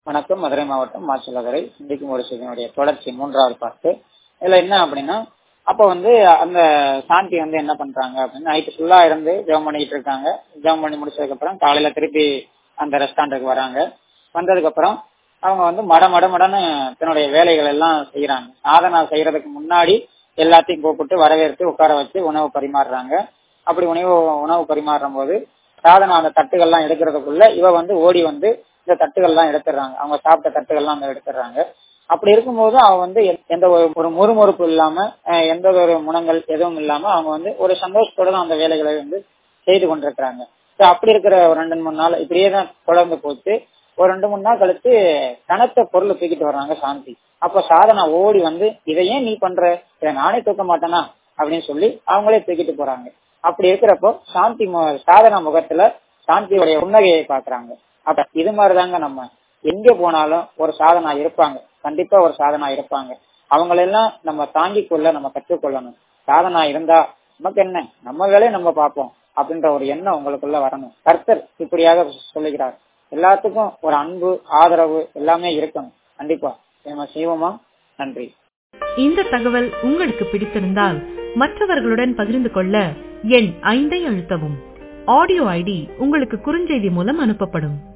வணக்கம் மதுரை மாவட்டம் மாசிலகரை சிந்திக்கும் ஒரு செய்தியினுடைய தொடர்ச்சி மூன்றாவது பார்த்து இதுல என்ன அப்படின்னா அப்ப வந்து அந்த சாந்தி வந்து என்ன பண்றாங்க அப்படின்னு நைட்டு ஃபுல்லா இருந்து ஜெபம் பண்ணிட்டு இருக்காங்க ஜெபம் பண்ணி முடிச்சதுக்கு அப்புறம் காலையில திருப்பி அந்த ரெஸ்டாரண்ட்டுக்கு வராங்க வந்ததுக்கு அப்புறம் அவங்க வந்து மட மட மடன்னு தன்னுடைய வேலைகள் எல்லாம் செய்யறாங்க சாதனா செய்யறதுக்கு முன்னாடி எல்லாத்தையும் கூப்பிட்டு வரவேற்று உட்கார வச்சு உணவு பரிமாறுறாங்க அப்படி உணவு உணவு பரிமாறும் போது சாதனா அந்த தட்டுகள்லாம் எடுக்கிறதுக்குள்ள இவ வந்து ஓடி வந்து இந்த தட்டுகள்லாம் எடுத்துடுறாங்க அவங்க சாப்பிட்ட தட்டுகள்லாம் அங்க எடுத்துடுறாங்க அப்படி இருக்கும்போது அவங்க வந்து எந்த ஒரு முறுமுறுப்பு இல்லாம எந்த ஒரு முனங்கள் எதுவும் இல்லாம அவங்க வந்து ஒரு சந்தோஷத்தோட தான் அந்த வேலைகளை வந்து செய்து கொண்டிருக்கிறாங்க அப்படி இருக்கிற ஒரு ரெண்டு மூணு நாள் இப்படியே தான் தொடர்ந்து போச்சு ஒரு ரெண்டு மூணு நாள் கழிச்சு கனத்த பொருள் தூக்கிட்டு வர்றாங்க சாந்தி அப்ப சாதனா ஓடி வந்து இதையே நீ பண்ற இதை நானே தூக்க மாட்டேனா அப்படின்னு சொல்லி அவங்களே தூக்கிட்டு போறாங்க அப்படி இருக்கிறப்போ சாந்தி சாதனா முகத்துல சாந்தியுடைய புன்னகையை பாக்குறாங்க அப்ப இது மாதிரிதாங்க நம்ம எங்க போனாலும் ஒரு சாதனா இருப்பாங்க கண்டிப்பா ஒரு சாதனா இருப்பாங்க அவங்களெல்லாம் நம்ம தாங்கிக் கொள்ள நம்ம கற்றுக்கொள்ளணும் சாதனா இருந்தா நமக்கு என்ன நம்ம வேலையை நம்ம பார்ப்போம் அப்படின்ற ஒரு எண்ணம் உங்களுக்குள்ள வரணும் கர்த்தர் இப்படியாக சொல்லுகிறார் எல்லாத்துக்கும் ஒரு அன்பு ஆதரவு எல்லாமே இருக்கணும் கண்டிப்பா நம்ம செய்வோமா நன்றி இந்த தகவல் உங்களுக்கு பிடித்திருந்தால் மற்றவர்களுடன் பகிர்ந்து கொள்ள எண் ஐந்தை அழுத்தவும் ஆடியோ ஐடி உங்களுக்கு குறுஞ்செய்தி மூலம் அனுப்பப்படும்